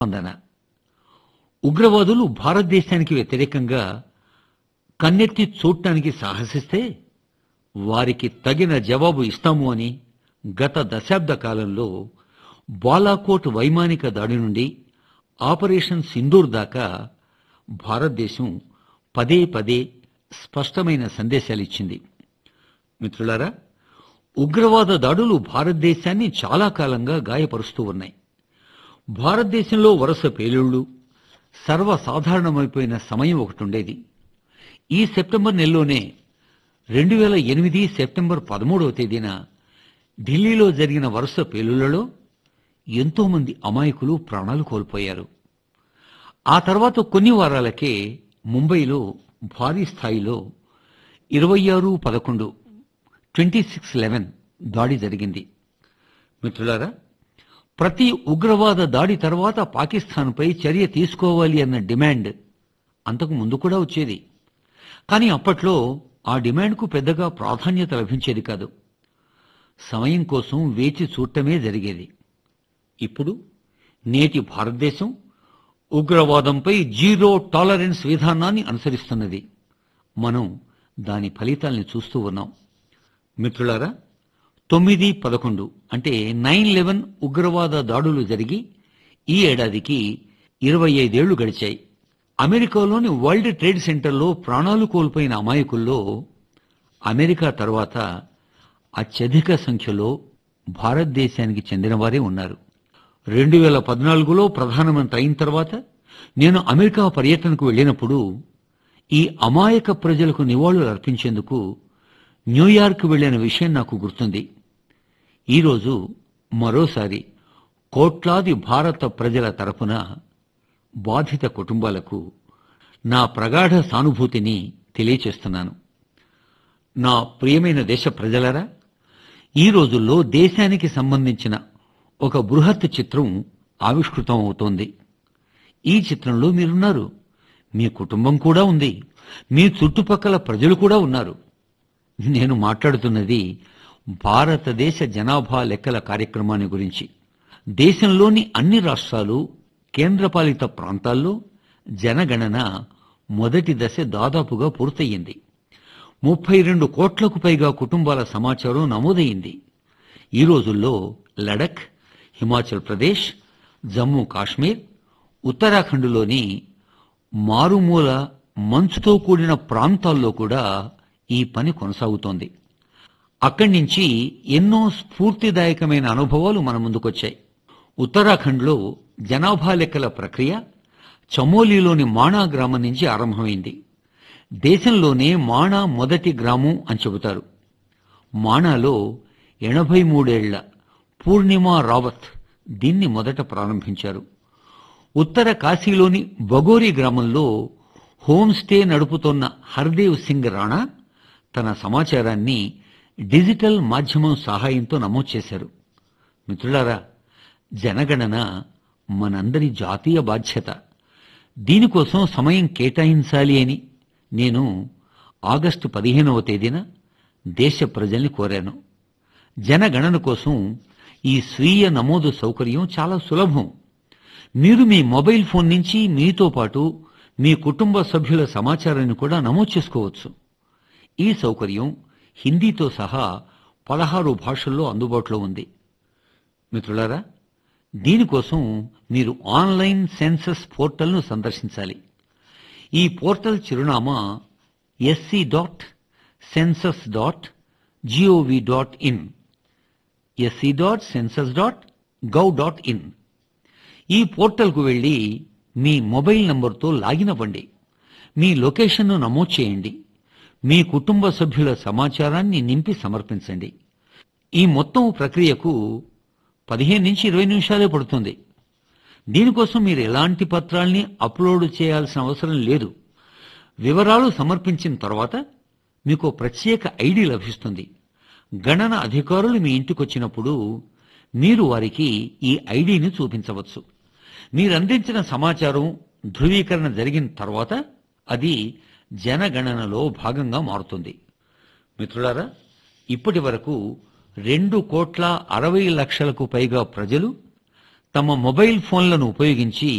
స్పందన ఉగ్రవాదులు భారతదేశానికి వ్యతిరేకంగా కన్నెత్తి చూడటానికి సాహసిస్తే వారికి తగిన జవాబు ఇస్తాము అని గత దశాబ్ద కాలంలో బాలాకోట్ వైమానిక దాడి నుండి ఆపరేషన్ సింధూర్ దాకా భారతదేశం పదే పదే స్పష్టమైన సందేశాలిచ్చింది మిత్రులారా ఉగ్రవాద దాడులు భారతదేశాన్ని చాలా కాలంగా గాయపరుస్తూ ఉన్నాయి భారతదేశంలో వరుస పేలుళ్లు సర్వసాధారణమైపోయిన సమయం ఒకటి ఉండేది ఈ సెప్టెంబర్ నెలలోనే రెండు వేల ఎనిమిది సెప్టెంబర్ పదమూడవ తేదీన ఢిల్లీలో జరిగిన వరుస పేలుళ్లలో ఎంతో మంది అమాయకులు ప్రాణాలు కోల్పోయారు ఆ తర్వాత కొన్ని వారాలకే ముంబైలో భారీ స్థాయిలో ఇరవై ఆరు పదకొండు ట్వంటీ సిక్స్ లెవెన్ దాడి జరిగింది మిత్రులారా ప్రతి ఉగ్రవాద దాడి తర్వాత పాకిస్తాన్పై చర్య తీసుకోవాలి అన్న డిమాండ్ అంతకు ముందు కూడా వచ్చేది కానీ అప్పట్లో ఆ డిమాండ్కు పెద్దగా ప్రాధాన్యత లభించేది కాదు సమయం కోసం వేచి చూడటమే జరిగేది ఇప్పుడు నేటి భారతదేశం ఉగ్రవాదంపై జీరో టాలరెన్స్ విధానాన్ని అనుసరిస్తున్నది మనం దాని ఫలితాల్ని చూస్తూ ఉన్నాం మిత్రులారా తొమ్మిది పదకొండు అంటే నైన్ లెవెన్ ఉగ్రవాద దాడులు జరిగి ఈ ఏడాదికి ఇరవై ఐదేళ్లు గడిచాయి అమెరికాలోని వరల్డ్ ట్రేడ్ సెంటర్లో ప్రాణాలు కోల్పోయిన అమాయకుల్లో అమెరికా తర్వాత అత్యధిక సంఖ్యలో భారతదేశానికి చెందినవారే ఉన్నారు రెండు వేల పద్నాలుగులో ప్రధానమంత్రి అయిన తర్వాత నేను అమెరికా పర్యటనకు వెళ్ళినప్పుడు ఈ అమాయక ప్రజలకు నివాళులు అర్పించేందుకు న్యూయార్క్ వెళ్ళిన విషయం నాకు గుర్తుంది ఈరోజు మరోసారి కోట్లాది భారత ప్రజల తరపున బాధిత కుటుంబాలకు నా ప్రగాఢ సానుభూతిని తెలియచేస్తున్నాను నా ప్రియమైన దేశ ప్రజలరా ఈ రోజుల్లో దేశానికి సంబంధించిన ఒక బృహత్ చిత్రం ఆవిష్కృతం అవుతోంది ఈ చిత్రంలో మీరున్నారు మీ కుటుంబం కూడా ఉంది మీ చుట్టుపక్కల ప్రజలు కూడా ఉన్నారు నేను మాట్లాడుతున్నది భారతదేశ జనాభా లెక్కల కార్యక్రమాన్ని గురించి దేశంలోని అన్ని రాష్ట్రాలు కేంద్రపాలిత ప్రాంతాల్లో జనగణన మొదటి దశ దాదాపుగా పూర్తయింది ముప్పై రెండు కోట్లకు పైగా కుటుంబాల సమాచారం నమోదయింది ఈ రోజుల్లో లడఖ్ హిమాచల్ ప్రదేశ్ జమ్మూ కాశ్మీర్ ఉత్తరాఖండ్లోని మారుమూల మంచుతో కూడిన ప్రాంతాల్లో కూడా ఈ పని కొనసాగుతోంది అక్కడి నుంచి ఎన్నో స్ఫూర్తిదాయకమైన అనుభవాలు మన ముందుకొచ్చాయి ఉత్తరాఖండ్లో జనాభా లెక్కల ప్రక్రియ చమోలీలోని మాణా గ్రామం నుంచి ఆరంభమైంది దేశంలోనే మాణా మొదటి గ్రామం అని చెబుతారు మాణాలో ఎనభై మూడేళ్ల పూర్ణిమా రావత్ దీన్ని మొదట ప్రారంభించారు ఉత్తర కాశీలోని బగోరి గ్రామంలో హోమ్ స్టే నడుపుతోన్న హర్దేవ్ సింగ్ రాణా తన సమాచారాన్ని డిజిటల్ మాధ్యమం సహాయంతో నమోదు చేశారు మిత్రులారా జనగణన మనందరి జాతీయ బాధ్యత దీనికోసం సమయం కేటాయించాలి అని నేను ఆగస్టు పదిహేనవ తేదీన దేశ ప్రజల్ని కోరాను జనగణన కోసం ఈ స్వీయ నమోదు సౌకర్యం చాలా సులభం మీరు మీ మొబైల్ ఫోన్ నుంచి మీతో పాటు మీ కుటుంబ సభ్యుల సమాచారాన్ని కూడా నమోదు చేసుకోవచ్చు ఈ సౌకర్యం హిందీతో సహా పదహారు భాషల్లో అందుబాటులో ఉంది మిత్రులారా దీనికోసం మీరు ఆన్లైన్ సెన్సస్ పోర్టల్ను సందర్శించాలి ఈ పోర్టల్ చిరునామా SC dot census dot G O V dot in SC dot census dot gov dot in ఈ పోర్టల్కు వెళ్ళి మీ మొబైల్ నంబర్తో లాగిన్ అవ్వండి మీ లొకేషన్ను నమోదు చేయండి మీ కుటుంబ సభ్యుల సమాచారాన్ని నింపి సమర్పించండి ఈ మొత్తం ప్రక్రియకు పదిహేను నుంచి ఇరవై నిమిషాలే పడుతుంది దీనికోసం మీరు ఎలాంటి పత్రాల్ని అప్లోడ్ చేయాల్సిన అవసరం లేదు వివరాలు సమర్పించిన తర్వాత మీకు ప్రత్యేక ఐడి లభిస్తుంది గణన అధికారులు మీ ఇంటికి వచ్చినప్పుడు మీరు వారికి ఈ ఐడిని చూపించవచ్చు మీరు అందించిన సమాచారం ధృవీకరణ జరిగిన తర్వాత అది జనగణనలో భాగంగా మారుతుంది మిత్రులారా ఇప్పటి వరకు రెండు కోట్ల అరవై లక్షలకు పైగా ప్రజలు తమ మొబైల్ ఫోన్లను ఉపయోగించి